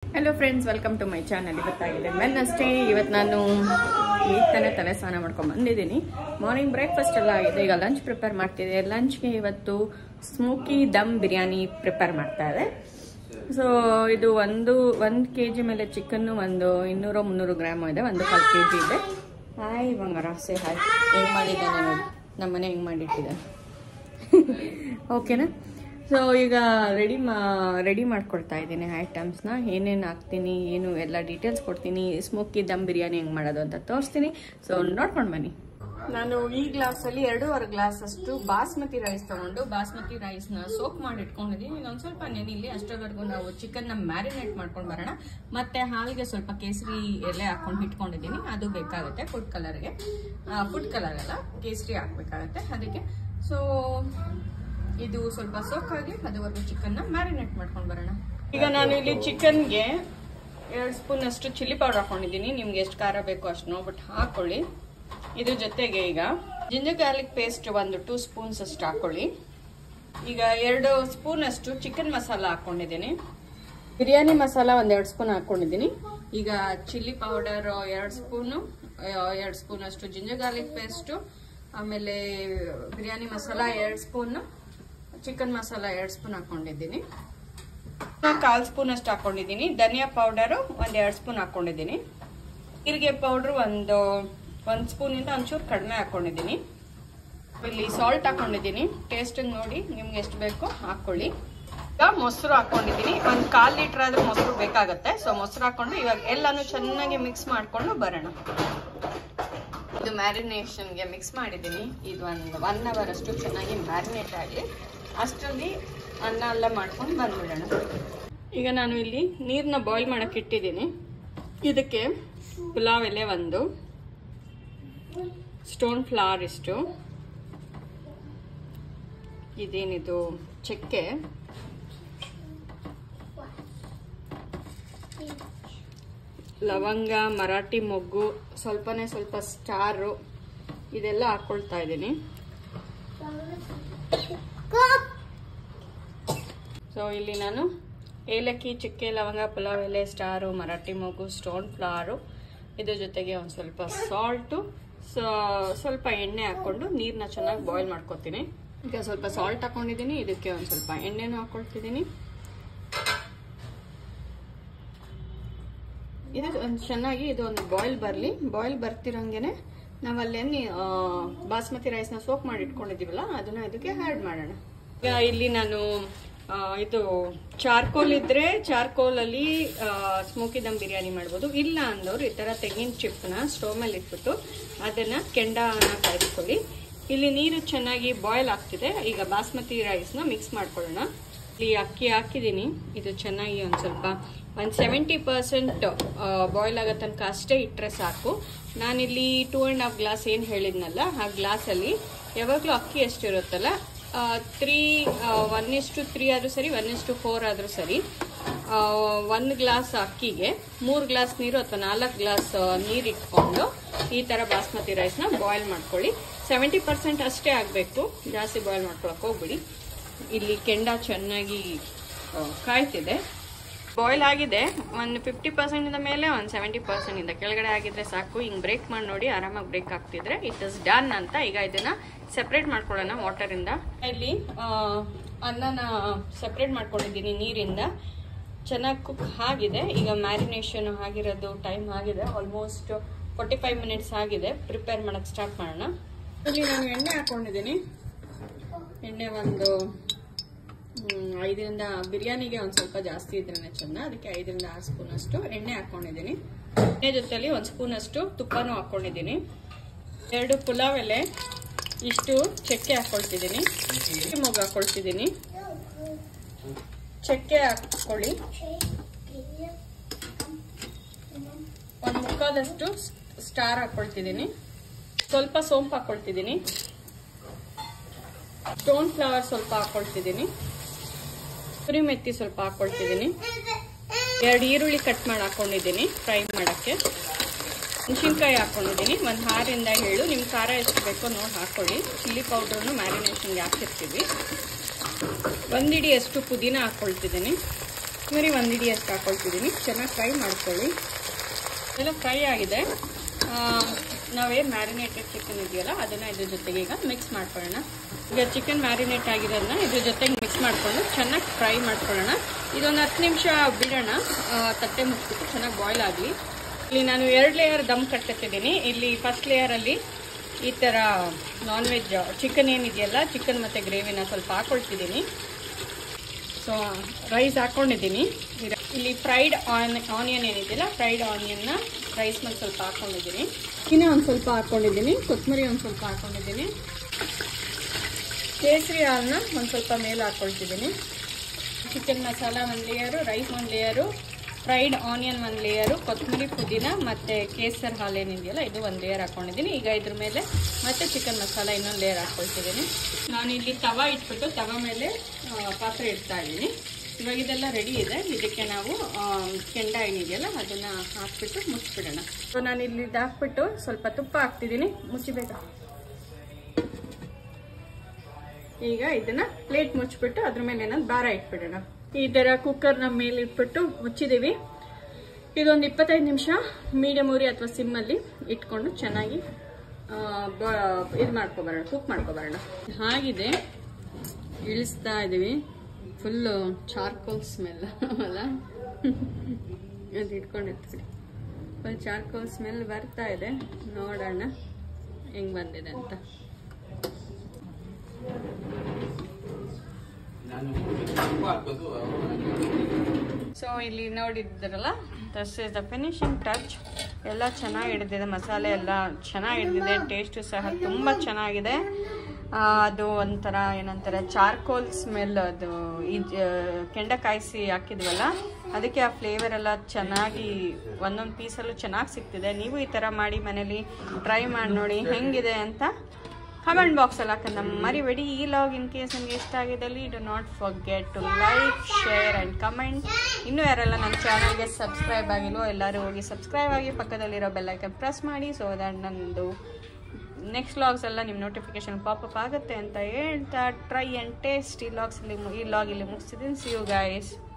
hello friends welcome to my channel ಇವತ್ತಾಗಿದೆ ಮೆನ್ ಅಷ್ಟೇ ಇವತ್ತು ನಾನು ಈಗ ತಾನೇ ತಲೆ ಸ್ನಾನ ಮಾಡ್ಕೊಂಡು ಬಂದಿದ್ದೀನಿ ಮಾರ್ನಿಂಗ್ ಬ್ರೇಕ್ಫಾಸ್ಟ್ ಎಲ್ಲ ಆಗಿದೆ ಈಗ ಲಂಚ್ ಪ್ರಿಪೇರ್ ಮಾಡ್ತಿದ್ದೆ ಲಂಚ್ಗೆ ಇವತ್ತು ಸ್ಮೋಕಿ ದಮ್ ಬಿರಿಯಾನಿ ಪ್ರಿಪೇರ್ ಮಾಡ್ತಾ ಇದೆ ಸೊ ಇದು ಒಂದು ಒಂದು ಕೆ ಜಿ ಮೇಲೆ ಚಿಕನ್ನು ಒಂದು ಇನ್ನೂರು ಮುನ್ನೂರು ಗ್ರಾಮ್ ಇದೆ ಒಂದು ಕಾಲು ಕೆ ಜಿ ಇದೆ ಹಾಯ್ ಬಂಗಾರ ಸೇ ಹಾಯ್ ಹೆಂಗೆ ಮಾಡಿದ್ದಾನೆ ನೋಡಿ ನಮ್ಮನೆ ಹೆಂಗೆ ಮಾಡಿಟ್ಟಿದ್ದಾನೆ ಓಕೆನಾ ಸೊ ಈಗ ರೆಡಿ ಮಾ ರೆಡಿ ಮಾಡ್ಕೊಳ್ತಾ ಇದ್ದೀನಿ ಐಟಮ್ಸ್ನ ಏನೇನು ಹಾಕ್ತೀನಿ ಏನು ಎಲ್ಲ ಡೀಟೇಲ್ಸ್ ಕೊಡ್ತೀನಿ ಸ್ಮೋಕಿ ದಮ್ ಬಿರಿಯಾನಿ ಹೆಂಗೆ ಮಾಡೋದು ಅಂತ ತೋರಿಸ್ತೀನಿ ಸೊ ನೋಡ್ಕೊಂಡು ಬನ್ನಿ ನಾನು ಈ ಗ್ಲಾಸಲ್ಲಿ ಎರಡೂವರೆ ಗ್ಲಾಸ್ ಅಷ್ಟು ಬಾಸ್ಮತಿ ರೈಸ್ ತಗೊಂಡು ಬಾಸ್ಮತಿ ರೈಸ್ನ ಸೋಪ್ ಮಾಡಿ ಇಟ್ಕೊಂಡಿದ್ದೀನಿ ಇನ್ನೊಂದು ಸ್ವಲ್ಪ ನೆನಿಲಿ ಅಷ್ಟರವರೆಗೂ ನಾವು ಚಿಕನ್ನ ಮ್ಯಾರಿನೇಟ್ ಮಾಡ್ಕೊಂಡು ಬರೋಣ ಮತ್ತೆ ಹಾಲಿಗೆ ಸ್ವಲ್ಪ ಕೇಸರಿ ಎಲೆ ಹಾಕೊಂಡು ಇಟ್ಕೊಂಡಿದ್ದೀನಿ ಅದು ಬೇಕಾಗುತ್ತೆ ಫುಡ್ ಕಲರ್ಗೆ ಫುಡ್ ಕಲರ್ ಅಲ್ಲ ಕೇಸರಿ ಹಾಕ್ಬೇಕಾಗತ್ತೆ ಅದಕ್ಕೆ ಸೊ ಇದು ಸ್ವಲ್ಪ ಸೋಕಾಗಿ ಅದುವರೆಗೂ ಚಿಕನ್ನ ಮ್ಯಾರಿನೇಟ್ ಮಾಡ್ಕೊಂಡು ಬರೋಣ ಈಗ ನಾನು ಇಲ್ಲಿ ಚಿಕನ್ಗೆ ಎರಡು ಸ್ಪೂನ್ ಅಷ್ಟು ಚಿಲ್ಲಿ ಪೌಡರ್ ಹಾಕೊಂಡಿದ್ದೀನಿ ನಿಮ್ಗೆ ಎಷ್ಟು ಖಾರ ಬೇಕು ಅಷ್ಟು ನೋಡ್ಬಿಟ್ಟು ಹಾಕೊಳ್ಳಿ ಇದ್ರ ಜೊತೆಗೆ ಈಗ ಜಿಂಜರ್ ಗಾರ್ಲಿಕ್ ಪೇಸ್ಟ್ ಒಂದು ಟೂ ಸ್ಪೂನ್ಸ್ ಅಷ್ಟು ಹಾಕೊಳ್ಳಿ ಈಗ ಎರಡು ಸ್ಪೂನ್ ಅಷ್ಟು ಚಿಕನ್ ಮಸಾಲ ಹಾಕೊಂಡಿದ್ದೀನಿ ಬಿರಿಯಾನಿ ಮಸಾಲ ಒಂದ್ ಎರಡು ಸ್ಪೂನ್ ಹಾಕೊಂಡಿದ್ದೀನಿ ಈಗ ಚಿಲ್ಲಿ ಪೌಡರ್ ಎರಡು ಸ್ಪೂನು ಎರಡು ಸ್ಪೂನ್ ಅಷ್ಟು ಜಿಂಜರ್ ಗಾರ್ಲಿಕ್ ಪೇಸ್ಟು ಆಮೇಲೆ ಬಿರಿಯಾನಿ ಮಸಾಲ ಎರಡು ಸ್ಪೂನ್ ಚಿಕನ್ ಮಸಾಲ ಎರಡು ಸ್ಪೂನ್ ಹಾಕೊಂಡಿದ್ದೀನಿ ಕಾಲ್ ಸ್ಪೂನ್ ಅಷ್ಟು ಹಾಕೊಂಡಿದ್ದೀನಿ ಧನಿಯಾ ಪೌಡರು ಒಂದ್ ಎರಡು ಸ್ಪೂನ್ ಹಾಕೊಂಡಿದ್ದೀನಿ ಜೀರಿಗೆ ಪೌಡ್ರು ಒಂದು ಒಂದು ಸ್ಪೂನಿಂದ ಒಂಚೂರು ಕಡಿಮೆ ಹಾಕೊಂಡಿದ್ದೀನಿ ಇಲ್ಲಿ ಸಾಲ್ಟ್ ಹಾಕೊಂಡಿದ್ದೀನಿ ಟೇಸ್ಟ್ ನೋಡಿ ನಿಮ್ಗೆ ಎಷ್ಟು ಬೇಕೋ ಹಾಕೊಳ್ಳಿ ಈಗ ಮೊಸರು ಹಾಕೊಂಡಿದ್ದೀನಿ ಒಂದು ಕಾಲ್ ಲೀಟರ್ ಆದ್ರೂ ಮೊಸರು ಬೇಕಾಗತ್ತೆ ಸೊ ಮೊಸರು ಹಾಕೊಂಡು ಇವಾಗ ಎಲ್ಲಾನು ಚೆನ್ನಾಗಿ ಮಿಕ್ಸ್ ಮಾಡ್ಕೊಂಡು ಬರೋಣ ಇದು ಮ್ಯಾರಿನೇಷನ್ಗೆ ಮಿಕ್ಸ್ ಮಾಡಿದ್ದೀನಿ ಇದು ಒಂದು ಒನ್ ಅವರ್ ಅಷ್ಟು ಚೆನ್ನಾಗಿ ಮ್ಯಾರಿನೇಟ್ ಆಗಲಿ ಅಷ್ಟರಲ್ಲಿ ಅನ್ನ ಎಲ್ಲ ಮಾಡ್ಕೊಂಡು ಬಂದ್ಬಿಡೋಣ ಈಗ ನಾನು ಇಲ್ಲಿ ನೀರನ್ನ ಬಾಯ್ಲ್ ಮಾಡಕ್ಕೆ ಇಟ್ಟಿದ್ದೀನಿ ಇದಕ್ಕೆ ಪುಲಾವ್ ಎಲೆ ಒಂದು ಸ್ಟೋನ್ ಫ್ಲವರ್ ಇಷ್ಟು ಇದೇನಿದು ಚಕ್ಕೆ ಲವಂಗ ಮರಾಠಿ ಮೊಗ್ಗು ಸ್ವಲ್ಪನೇ ಸ್ವಲ್ಪ ಸ್ಟಾರು ಇದೆಲ್ಲ ಹಾಕೊಳ್ತಾ ಇದ್ದೀನಿ ಸೊ ಇಲ್ಲಿ ನಾನು ಏಲಕ್ಕಿ ಚಕ್ಕೆ ಲವಂಗ ಪುಲಾವ್ ಎಲೆ ಸ್ಟಾರು ಮರಾಠಿ ಮೊಗ್ಗು ಸ್ಟೋನ್ ಫ್ಲವರು ಇದ್ರ ಜೊತೆಗೆ ಒಂದು ಸ್ವಲ್ಪ ಸಾಲ್ಟು ಸ್ವಲ್ಪ ಎಣ್ಣೆ ಹಾಕೊಂಡು ನೀರನ್ನ ಚೆನ್ನಾಗಿ ಬಾಯ್ಲ್ ಮಾಡ್ಕೊತೀನಿ ಈಗ ಸ್ವಲ್ಪ ಸಾಲ್ಟ್ ಹಾಕೊಂಡಿದ್ದೀನಿ ಇದಕ್ಕೆ ಒಂದು ಸ್ವಲ್ಪ ಎಣ್ಣೆನೂ ಹಾಕೊಳ್ತಿದ್ದೀನಿ ಇದು ಒಂದು ಚೆನ್ನಾಗಿ ಇದು ಒಂದು ಬಾಯ್ಲ್ ಬರಲಿ ಬಾಯ್ಲ್ ಬರ್ತಿರಂಗೆನೆ ನಾವು ಅಲ್ಲೇನಿ ಬಾಸ್ಮತಿ ರೈಸ್ನ ಸೋಪ್ ಮಾಡಿ ಇಟ್ಕೊಂಡಿದ್ದೀವಲ್ಲ ಅದನ್ನ ಇದಕ್ಕೆ ಆ್ಯಡ್ ಮಾಡೋಣ ಈಗ ಇಲ್ಲಿ ನಾನು ಇದು ಚಾರ್ಕೋಲ್ ಇದ್ರೆ ಚಾರ್ಕೋಲ್ ಅಲ್ಲಿ ಸ್ಮೋಕಿ ದಮ್ ಬಿರಿಯಾನಿ ಮಾಡ್ಬೋದು ಇಲ್ಲ ಅಂದವ್ರು ಈ ತರ ತೆಂಗಿನ ಚಿಪ್ನ ಸ್ಟೋವ್ ಮೇಲೆ ಇಟ್ಬಿಟ್ಟು ಅದನ್ನ ಕೆಂಡನ ಕಾಯಿಸ್ಕೊಳ್ಳಿ ಇಲ್ಲಿ ನೀರು ಚೆನ್ನಾಗಿ ಬಾಯ್ಲ್ ಆಗ್ತಿದೆ ಈಗ ಬಾಸ್ಮತಿ ರೈಸ್ನ ಮಿಕ್ಸ್ ಮಾಡ್ಕೊಳ್ಳೋಣ ಇಲ್ಲಿ ಅಕ್ಕಿ ಹಾಕಿದ್ದೀನಿ ಇದು ಚೆನ್ನಾಗಿ ಒಂದು ಸ್ವಲ್ಪ ಒಂದು ಸೆವೆಂಟಿ ಪರ್ಸೆಂಟ್ ಬಾಯ್ಲ್ ಆಗೋ ತನಕ ಅಷ್ಟೇ ಇಟ್ಟರೆ ಸಾಕು ನಾನಿಲ್ಲಿ ಟೂ ಆ್ಯಂಡ್ ಹಾಫ್ ಗ್ಲಾಸ್ ಏನು ಹೇಳಿದ್ನಲ್ಲ ಆ ಗ್ಲಾಸಲ್ಲಿ ಯಾವಾಗಲೂ ಅಕ್ಕಿ ಎಷ್ಟಿರುತ್ತಲ್ಲ ತ್ರೀ ಒನ್ ಇಸ್ಟು ತ್ರೀ ಆದರೂ ಸರಿ ಒನ್ ಇಸ್ಟು ಫೋರ್ ಆದರೂ ಸರಿ ಒಂದು ಗ್ಲಾಸ್ ಅಕ್ಕಿಗೆ ಮೂರು ಗ್ಲಾಸ್ ನೀರು ಅಥವಾ ನಾಲ್ಕು ಗ್ಲಾಸ್ ನೀರು ಇಟ್ಕೊಂಡು ಈ ಥರ ಬಾಸ್ಮತಿ ರೈಸ್ನ ಬಾಯ್ಲ್ ಮಾಡ್ಕೊಳ್ಳಿ ಸೆವೆಂಟಿ ಪರ್ಸೆಂಟ್ ಅಷ್ಟೇ ಆಗಬೇಕು ಜಾಸ್ತಿ ಬಾಯ್ಲ್ ಮಾಡ್ಕೊಳಕ್ಕೆ ಹೋಗ್ಬಿಡಿ ಇಲ್ಲಿ ಕೆಂಡ ಚೆನ್ನಾಗಿ ಕಾಯ್ತಿದೆ ಬಾಯ್ಲ್ ಆಗಿದೆ ಒಂದು ಫಿಫ್ಟಿ ಪರ್ಸೆಂಟಿಂದ ಮೇಲೆ ಒಂದು ಸೆವೆಂಟಿ ಪರ್ಸೆಂಟಿಂದ ಕೆಳಗಡೆ ಆಗಿದ್ರೆ ಸಾಕು ಹಿಂಗೆ ಬ್ರೇಕ್ ಮಾಡಿ ನೋಡಿ ಆರಾಮಾಗಿ ಬ್ರೇಕ್ ಆಗ್ತಿದ್ರೆ ಇಟ್ ಇಸ್ ಡನ್ ಅಂತ ಈಗ ಇದನ್ನ ಸೆಪ್ರೇಟ್ ಮಾಡ್ಕೊಳ್ಳೋಣ ವಾಟರಿಂದ ಇಲ್ಲಿ ಅನ್ನನ ಸೆಪ್ರೇಟ್ ಮಾಡ್ಕೊಂಡಿದ್ದೀನಿ ನೀರಿಂದ ಚೆನ್ನಾಗಿ ಕುಕ್ ಆಗಿದೆ ಈಗ ಮ್ಯಾರಿನೇಷನ್ ಆಗಿರೋದು ಟೈಮ್ ಆಗಿದೆ ಆಲ್ಮೋಸ್ಟ್ ಫೋರ್ಟಿ ಫೈವ್ ಮಿನಿಟ್ಸ್ ಆಗಿದೆ ಪ್ರಿಪೇರ್ ಮಾಡೋಕ್ಕೆ ಸ್ಟಾರ್ಟ್ ಮಾಡೋಣ ಇಲ್ಲಿ ನಾನು ಎಣ್ಣೆ ಹಾಕೊಂಡಿದ್ದೀನಿ ಎಣ್ಣೆ ಒಂದು ಐದರಿಂದ ಬಿರಿಯಾನಿಗೆ ಒಂದು ಸ್ವಲ್ಪ ಜಾಸ್ತಿ ಇದ್ರೇನೆ ಚೆಂದ ಅದಕ್ಕೆ ಐದರಿಂದ ಆರು ಸ್ಪೂನ್ ಅಷ್ಟು ಎಣ್ಣೆ ಹಾಕೊಂಡಿದ್ದೀನಿ ಎಣ್ಣೆ ಜೊತೆಲಿ ಒಂದು ಸ್ಪೂನ್ ಅಷ್ಟು ತುಪ್ಪನೂ ಹಾಕೊಂಡಿದ್ದೀನಿ ಎರಡು ಪುಲಾವ್ ಎಲೆ ಇಷ್ಟು ಚಕ್ಕೆ ಹಾಕೊಳ್ತಿದ್ದೀನಿ ಮೊಗ್ಗು ಹಾಕೊಳ್ತಿದ್ದೀನಿ ಚಕ್ಕೆ ಹಾಕೊಳ್ಳಿ ಒಂದು ಮುಕ್ಕಾದಷ್ಟು ಸ್ಟಾರ್ ಹಾಕೊಳ್ತಿದ್ದೀನಿ ಸ್ವಲ್ಪ ಸೋಂಪು ಹಾಕೊಳ್ತಿದ್ದೀನಿ ಸ್ಟೋನ್ ಫ್ಲವರ್ ಸ್ವಲ್ಪ ಹಾಕೊಳ್ತಿದ್ದೀನಿ ಕುರಿ ಮೆತ್ತಿ ಸ್ವಲ್ಪ ಹಾಕೊಳ್ತಿದ್ದೀನಿ ಎರಡು ಈರುಳ್ಳಿ ಕಟ್ ಮಾಡಿ ಹಾಕೊಂಡಿದ್ದೀನಿ ಫ್ರೈ ಮಾಡೋಕ್ಕೆ ಮೆಣಸಿನ್ಕಾಯಿ ಹಾಕೊಂಡಿದ್ದೀನಿ ಒಂದು ಆರಿಂದ ಏಳು ನಿಮ್ಮ ಖಾರ ಎಷ್ಟು ಬೇಕೋ ನೋಡಿ ಹಾಕೊಳ್ಳಿ ಚಿಲ್ಲಿ ಪೌಡ್ರನ್ನು ಮ್ಯಾರಿನೇಷನ್ಗೆ ಹಾಕಿರ್ತೀವಿ ಒಂದಿಡಿ ಅಷ್ಟು ಪುದೀನ ಹಾಕ್ಕೊಳ್ತಿದ್ದೀನಿ ಕೊತ್ತಂಬರಿ ಒಂದು ಹಿಡಿಯಷ್ಟು ಹಾಕೊಳ್ತಿದ್ದೀನಿ ಚೆನ್ನಾಗಿ ಫ್ರೈ ಮಾಡ್ಕೊಳ್ಳಿ ಎಲ್ಲ ಫ್ರೈ ಆಗಿದೆ ಆ, ನಾವೇನು ಮ್ಯಾರಿನೇಟೆಡ್ ಚಿಕನ್ ಇದೆಯಲ್ಲ ಅದನ್ನು ಇದ್ರ ಜೊತೆಗೆ ಈಗ ಮಿಕ್ಸ್ ಮಾಡ್ಕೊಳ್ಳೋಣ ಈಗ ಚಿಕನ್ ಮ್ಯಾರಿನೇಟ್ ಆಗಿರೋದನ್ನ ಇದ್ರ ಜೊತೆಗೆ ಮಿಕ್ಸ್ ಮಾಡಿಕೊಂಡು ಚೆನ್ನಾಗಿ ಫ್ರೈ ಮಾಡ್ಕೊಳ್ಳೋಣ ಇದೊಂದು ಹತ್ತು ನಿಮಿಷ ಬಿಡೋಣ ಆ, ತಟ್ಟೆ ಮುಚ್ಚಿಬಿಟ್ಟು ಚೆನ್ನಾಗಿ ಬಾಯ್ಲ್ ಆಗಲಿ ಇಲ್ಲಿ ನಾನು ಎರಡು ಲೇಯರ್ ದಮ್ ಕಟ್ಟಿಟ್ಟಿದ್ದೀನಿ ಇಲ್ಲಿ ಫಸ್ಟ್ ಲೇಯರಲ್ಲಿ ಈ ಥರ ನಾನ್ ವೆಜ್ ಚಿಕನ್ ಏನಿದೆಯಲ್ಲ ಚಿಕನ್ ಮತ್ತು ಗ್ರೇವಿನ ಸ್ವಲ್ಪ ಹಾಕೊಳ್ತಿದ್ದೀನಿ ಸೊ ರೈಸ್ ಹಾಕ್ಕೊಂಡಿದ್ದೀನಿ ಇರ- ಇಲ್ಲಿ ಫ್ರೈಡ್ ಆನ್ ಆನಿಯನ್ ಏನಿದೆಯಲ್ಲ ಫ್ರೈಡ್ ಆನಿಯನ್ನ ರೈಸ್ ಮೇಲೆ ಸ್ವಲ್ಪ ಹಾಕ್ಕೊಂಡಿದ್ದೀನಿ ಇನ್ನೂ ಒಂದು ಸ್ವಲ್ಪ ಹಾಕ್ಕೊಂಡಿದ್ದೀನಿ ಕೊತ್ತಂಬರಿ ಒಂದು ಸ್ವಲ್ಪ ಹಾಕ್ಕೊಂಡಿದ್ದೀನಿ ಕೇಸರಿ ಹಾಲನ್ನ ಒಂದು ಸ್ವಲ್ಪ ಮೇಲೆ ಹಾಕ್ಕೊಳ್ತಿದ್ದೀನಿ ಚಿಕನ್ ಮಸಾಲ ಒಂದು ಲೇಯರು ರೈಸ್ ಒಂದು ಲೇಯರು ಫ್ರೈಡ್ ಆನಿಯನ್ ಒಂದು ಲೇಯರು ಕೊತ್ತಂಬರಿ ಪುದೀನ ಮತ್ತು ಕೇಸರ್ ಹಾಲು ಏನಿದೆಯಲ್ಲ ಇದು ಒಂದು ಲೇಯರ್ ಹಾಕ್ಕೊಂಡಿದ್ದೀನಿ ಈಗ ಇದ್ರ ಮೇಲೆ ಮತ್ತೆ ಚಿಕನ್ ಮಸಾಲ ಇನ್ನೊಂದು ಲೇಯರ್ ಹಾಕ್ಕೊಳ್ತಿದ್ದೀನಿ ನಾನು ಇಲ್ಲಿ ತವಾ ಇಟ್ಬಿಟ್ಟು ತವಾ ಮೇಲೆ ಆ, ಪಾತ್ರೆ ಇಡ್ತಾ ಇದ್ದೀನಿ ಇವಾಗ ಇದೆಲ್ಲ ರೆಡಿ ಇದೆ ಇದಕ್ಕೆ ನಾವು ಆ, ಕೆಂಡ ಏನಿದೆಯಲ್ಲ ಅದನ್ನು ಹಾಕ್ಬಿಟ್ಟು ಮುಚ್ಚಿಬಿಡೋಣ ಸೊ ನಾನು ಇಲ್ಲಿ ಇದು ಹಾಕ್ಬಿಟ್ಟು ಸ್ವಲ್ಪ ತುಪ್ಪ ಹಾಕ್ತಿದ್ದೀನಿ ಮುಚ್ಚಿಬೇಕಾ ಈಗ ಇದನ್ನ ಪ್ಲೇಟ್ ಮುಚ್ಚಿಬಿಟ್ಟು ಅದ್ರ ಮೇಲೆ ಏನಾದ್ರು ಭಾರ ಇಟ್ಬಿಡೋಣ ಈ ಥರ ಕುಕ್ಕರ್ನ ಮೇಲೆ ಇಟ್ಬಿಟ್ಟು ಮುಚ್ಚಿದ್ದೀವಿ ಇದೊಂದು ಇಪ್ಪತ್ತೈದು ನಿಮಿಷ ಮೀಡಿಯಮ್ ಉರಿ ಅಥವಾ ಸಿಮ್ಮಲ್ಲಿ ಇಟ್ಕೊಂಡು ಚೆನ್ನಾಗಿ ಇದು ಮಾಡ್ಕೊಬರೋಣ ಕುಕ್ ಮಾಡ್ಕೊಬರೋಣ ಹಾಗಿದೆ ಇಳಿಸ್ತಾ ಇದ್ದೀವಿ ಫುಲ್ಲು ಚಾರ್ಕೋಲ್ ಸ್ಮೆಲ್ ಅಲ್ಲ ಅದು ಇಟ್ಕೊಂಡಿರ್ತೀವಿ ಫುಲ್ ಚಾರ್ಕೋಲ್ ಸ್ಮೆಲ್ ಬರ್ತಾ ಇದೆ ನೋಡೋಣ ಹೆಂಗ್ ಬಂದಿದೆ ಅಂತ ಸೊ ಇಲ್ಲಿ ನೋಡಿದ್ರಲ್ಲ this is the finishing touch ಎಲ್ಲ ಚೆನ್ನಾಗಿ ಹಿಡಿದಿದೆ ಮಸಾಲೆ ಎಲ್ಲ ಚೆನ್ನಾಗಿ ಹಿಡಿದಿದೆ ಟೇಸ್ಟು ಸಹ ತುಂಬ ಚೆನ್ನಾಗಿದೆ ಆ, ಅದು ಒಂಥರ ಏನಂತಾರೆ ಚಾರ್ಕೋಲ್ ಸ್ಮೆಲ್ ಅದು ಈ ಜ- ಕೆಂಡ ಕಾಯಿಸಿ ಹಾಕಿದ್ವಲ್ಲ ಅದಕ್ಕೆ ಆ ಫ್ಲೇವರ್ ಎಲ್ಲ ಚೆನ್ನಾಗಿ ಒಂದೊಂದು ಪೀಸಲ್ಲೂ ಚೆನ್ನಾಗಿ ಸಿಗ್ತಿದೆ ನೀವು ಈ ಥರ ಮಾಡಿ ಮನೇಲಿ ಟ್ರೈ ಮಾಡಿ ನೋಡಿ ಹೆಂಗಿದೆ ಅಂತ ಕಮೆಂಟ್ ಬಾಕ್ಸಲ್ಲಿ ಹಾಕಂತ ಮರಿಬೇಡಿ ಈ ಲಾಗ್ ಇನ್ ಕೇಸ್ ನಿಮಗೆ ಇಷ್ಟ ಆಗಿದ್ದಲ್ಲಿ do not forget to like share and comment ಇನ್ನೂ ಯಾರೆಲ್ಲ ನನ್ನ ಚಾನಲ್ಗೆ ಸಬ್ಸ್ಕ್ರೈಬ್ ಆಗಿಲ್ವೋ ಎಲ್ಲರೂ ಹೋಗಿ ಸಬ್ಸ್ಕ್ರೈಬ್ ಆಗಿ ಪಕ್ಕದಲ್ಲಿರೋ ಬೆಲ್ಲೈಕನ್ ಪ್ರೆಸ್ ಮಾಡಿ ಸೊ ದ್ಯಾಟ್ ನಂದು ನೆಕ್ಸ್ಟ್ ಲಾಗ್ಸ್ ಎಲ್ಲ ನಿಮ್ಮ ನೋಟಿಫಿಕೇಶನ್ ಪಾಪಪ್ ಆಗುತ್ತೆ ಅಂತ ಹೇಳ್ತಾ ಟ್ರೈ ಆ್ಯಂಡ್ ಟೇಸ್ಟ್ ಈ ಲಾಗ್ಸ್ ಇಲ್ಲಿ ಈ ಲಾಗ್ ಇಲ್ಲಿ ಮುಗಿಸ್ತಿದ್ದೀನಿ ಸಿ ಯು ಗೈಸ್